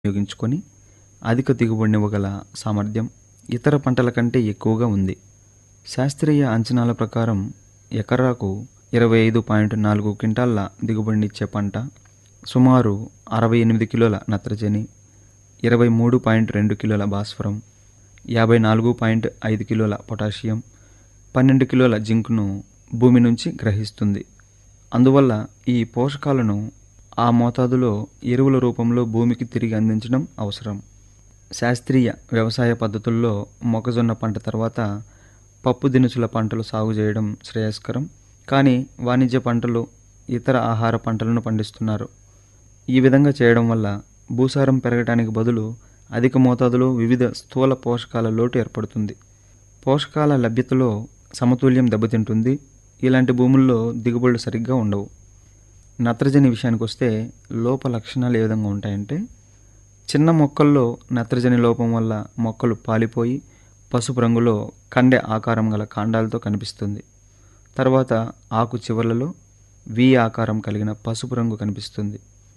ఉపయోగించుకొని అధిక దిగుబడినివ్వగల సామర్థ్యం ఇతర పంటల కంటే ఎక్కువగా ఉంది శాస్త్రీయ అంచనాల ప్రకారం ఎకరాకు ఇరవై ఐదు పాయింట్ నాలుగు క్వింటాళ్ల దిగుబడినిచ్చే పంట సుమారు అరవై ఎనిమిది కిలోల నత్రజని ఇరవై మూడు పాయింట్ రెండు కిలోల భాస్వరం యాభై నాలుగు పాయింట్ ఐదు కిలోల పొటాషియం పన్నెండు కిలోల జింక్ను భూమి నుంచి గ్రహిస్తుంది అందువల్ల ఈ పోషకాలను ఆ మోతాదులో ఎరువుల రూపంలో భూమికి తిరిగి అందించడం అవసరం శాస్త్రీయ వ్యవసాయ పద్ధతుల్లో మొక్కజొన్న పంట తర్వాత పప్పు దినుసుల పంటలు సాగు చేయడం శ్రేయస్కరం కానీ వాణిజ్య పంటలు ఇతర ఆహార పంటలను పండిస్తున్నారు ఈ విధంగా చేయడం వల్ల భూసారం పెరగడానికి బదులు అధిక మోతాదులో వివిధ స్థూల పోషకాల లోటు ఏర్పడుతుంది పోషకాల లభ్యతలో సమతుల్యం దెబ్బతింటుంది ఇలాంటి భూముల్లో దిగుబడులు సరిగ్గా ఉండవు నత్రజని విషయానికి వస్తే లోప లక్షణాలు ఏ విధంగా ఉంటాయంటే చిన్న మొక్కల్లో నత్రజని లోపం వల్ల మొక్కలు పాలిపోయి పసుపు రంగులో కండె ఆకారం గల కాండాలతో కనిపిస్తుంది తర్వాత ఆకు చివర్లలో వి ఆకారం కలిగిన పసుపు రంగు కనిపిస్తుంది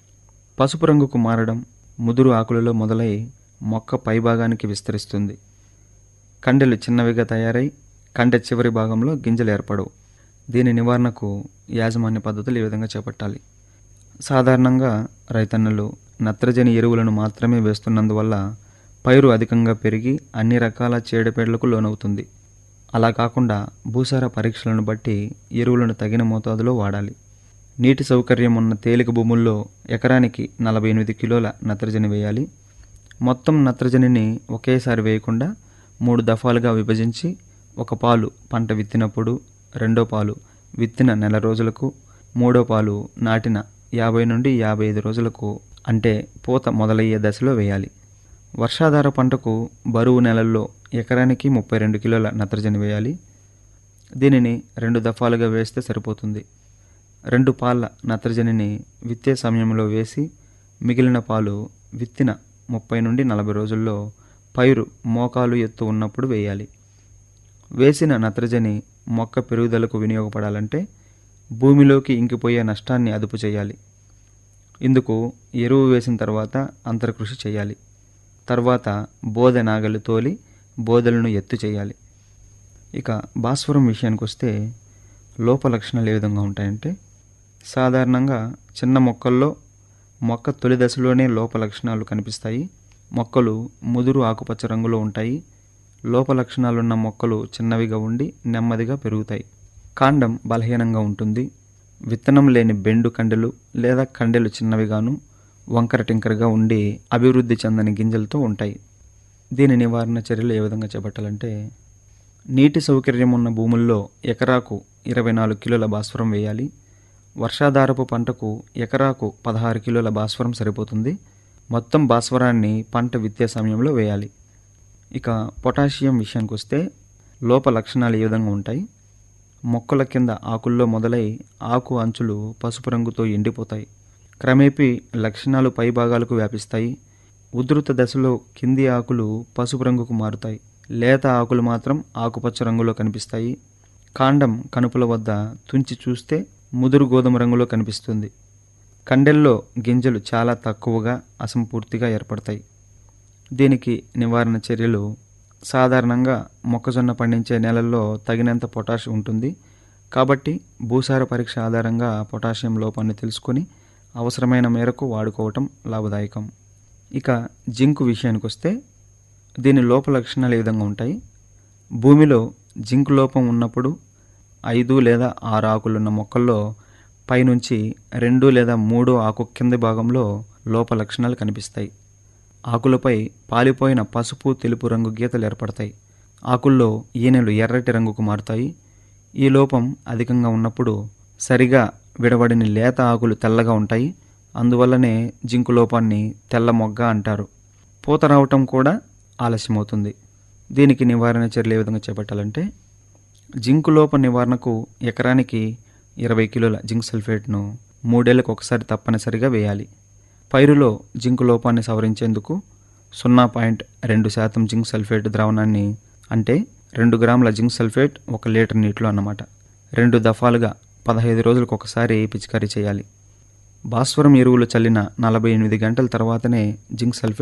పసుపు రంగుకు మారడం ముదురు ఆకులలో మొదలై మొక్క పైభాగానికి విస్తరిస్తుంది కండెలు చిన్నవిగా తయారై కండె చివరి భాగంలో గింజలు ఏర్పడవు దీని నివారణకు యాజమాన్య పద్ధతులు ఈ విధంగా చేపట్టాలి సాధారణంగా రైతన్నలు నత్రజని ఎరువులను మాత్రమే వేస్తున్నందువల్ల పైరు అధికంగా పెరిగి అన్ని రకాల చీడపీడలకు లోనవుతుంది అలా కాకుండా భూసార పరీక్షలను బట్టి ఎరువులను తగిన మోతాదులో వాడాలి నీటి సౌకర్యం ఉన్న తేలిక భూముల్లో ఎకరానికి నలభై ఎనిమిది కిలోల నత్రజని వేయాలి మొత్తం నత్రజనిని ఒకేసారి వేయకుండా మూడు దఫాలుగా విభజించి ఒక పాలు పంట విత్తినప్పుడు రెండో పాలు విత్తిన నెల రోజులకు మూడో పాలు నాటిన యాభై నుండి యాభై ఐదు రోజులకు అంటే పూత మొదలయ్యే దశలో వేయాలి వర్షాధార పంటకు బరువు నెలల్లో ఎకరానికి ముప్పై రెండు కిలోల నత్రజని వేయాలి దీనిని రెండు దఫాలుగా వేస్తే సరిపోతుంది రెండు పాల నత్రజనిని విత్తే సమయంలో వేసి మిగిలిన పాలు విత్తిన ముప్పై నుండి నలభై రోజుల్లో పైరు మోకాలు ఎత్తు ఉన్నప్పుడు వేయాలి వేసిన నత్రజని మొక్క పెరుగుదలకు వినియోగపడాలంటే భూమిలోకి ఇంకిపోయే నష్టాన్ని అదుపు చేయాలి ఇందుకు ఎరువు వేసిన తర్వాత అంతర్కృషి చేయాలి తర్వాత బోధ నాగలి తోలి బోధలను ఎత్తు చేయాలి ఇక భాస్వరం విషయానికి వస్తే లోప లక్షణాలు ఏ విధంగా ఉంటాయంటే సాధారణంగా చిన్న మొక్కల్లో మొక్క తొలి దశలోనే లోప లక్షణాలు కనిపిస్తాయి మొక్కలు ముదురు ఆకుపచ్చ రంగులో ఉంటాయి లోప లక్షణాలున్న మొక్కలు చిన్నవిగా ఉండి నెమ్మదిగా పెరుగుతాయి కాండం బలహీనంగా ఉంటుంది విత్తనం లేని బెండు కండెలు లేదా కండెలు చిన్నవిగాను వంకర టింకరగా ఉండి అభివృద్ధి చెందని గింజలతో ఉంటాయి దీని నివారణ చర్యలు ఏ విధంగా చేపట్టాలంటే నీటి సౌకర్యం ఉన్న భూముల్లో ఎకరాకు ఇరవై నాలుగు కిలోల భాస్వరం వేయాలి వర్షాధారపు పంటకు ఎకరాకు పదహారు కిలోల భాస్వరం సరిపోతుంది మొత్తం భాస్వరాన్ని పంట విత్తే సమయంలో వేయాలి ఇక పొటాషియం విషయానికి వస్తే లోప లక్షణాలు ఏ విధంగా ఉంటాయి మొక్కల కింద ఆకుల్లో మొదలై ఆకు అంచులు పసుపు రంగుతో ఎండిపోతాయి క్రమేపీ లక్షణాలు పై భాగాలకు వ్యాపిస్తాయి ఉధృత దశలో కింది ఆకులు పసుపు రంగుకు మారుతాయి లేత ఆకులు మాత్రం ఆకుపచ్చ రంగులో కనిపిస్తాయి కాండం కనుపుల వద్ద తుంచి చూస్తే ముదురు గోధుమ రంగులో కనిపిస్తుంది కండెల్లో గింజలు చాలా తక్కువగా అసంపూర్తిగా ఏర్పడతాయి దీనికి నివారణ చర్యలు సాధారణంగా మొక్కజొన్న పండించే నెలల్లో తగినంత పొటాష్ ఉంటుంది కాబట్టి భూసార పరీక్ష ఆధారంగా పొటాషియం లోపాన్ని తెలుసుకొని అవసరమైన మేరకు వాడుకోవటం లాభదాయకం ఇక జింకు విషయానికి వస్తే దీని లోప లక్షణాలు ఏ విధంగా ఉంటాయి భూమిలో జింక్ లోపం ఉన్నప్పుడు ఐదు లేదా ఆరు ఆకులున్న మొక్కల్లో పైనుంచి రెండు లేదా మూడో ఆకు కింది భాగంలో లోప లక్షణాలు కనిపిస్తాయి ఆకులపై పాలిపోయిన పసుపు తెలుపు రంగు గీతలు ఏర్పడతాయి ఆకుల్లో ఈనెలు ఎర్రటి రంగుకు మారుతాయి ఈ లోపం అధికంగా ఉన్నప్పుడు సరిగా విడబడిన లేత ఆకులు తెల్లగా ఉంటాయి అందువల్లనే జింకు లోపాన్ని తెల్ల మొగ్గ అంటారు పూత రావటం కూడా ఆలస్యమవుతుంది దీనికి నివారణ చర్యలు ఏ విధంగా చేపట్టాలంటే జింకు లోప నివారణకు ఎకరానికి ఇరవై కిలోల జింక్ సల్ఫేట్ను మూడేళ్లకు ఒకసారి తప్పనిసరిగా వేయాలి పైరులో జింకు లోపాన్ని సవరించేందుకు సున్నా పాయింట్ రెండు శాతం జింక్ సల్ఫేట్ ద్రావణాన్ని అంటే రెండు గ్రాముల జింక్ సల్ఫేట్ ఒక లీటర్ నీటిలో అన్నమాట రెండు దఫాలుగా పదహైదు రోజులకు ఒకసారి పిచికారీ చేయాలి భాస్వరం ఎరువులు చల్లిన నలభై ఎనిమిది గంటల తర్వాతనే జింక్ సల్ఫేట్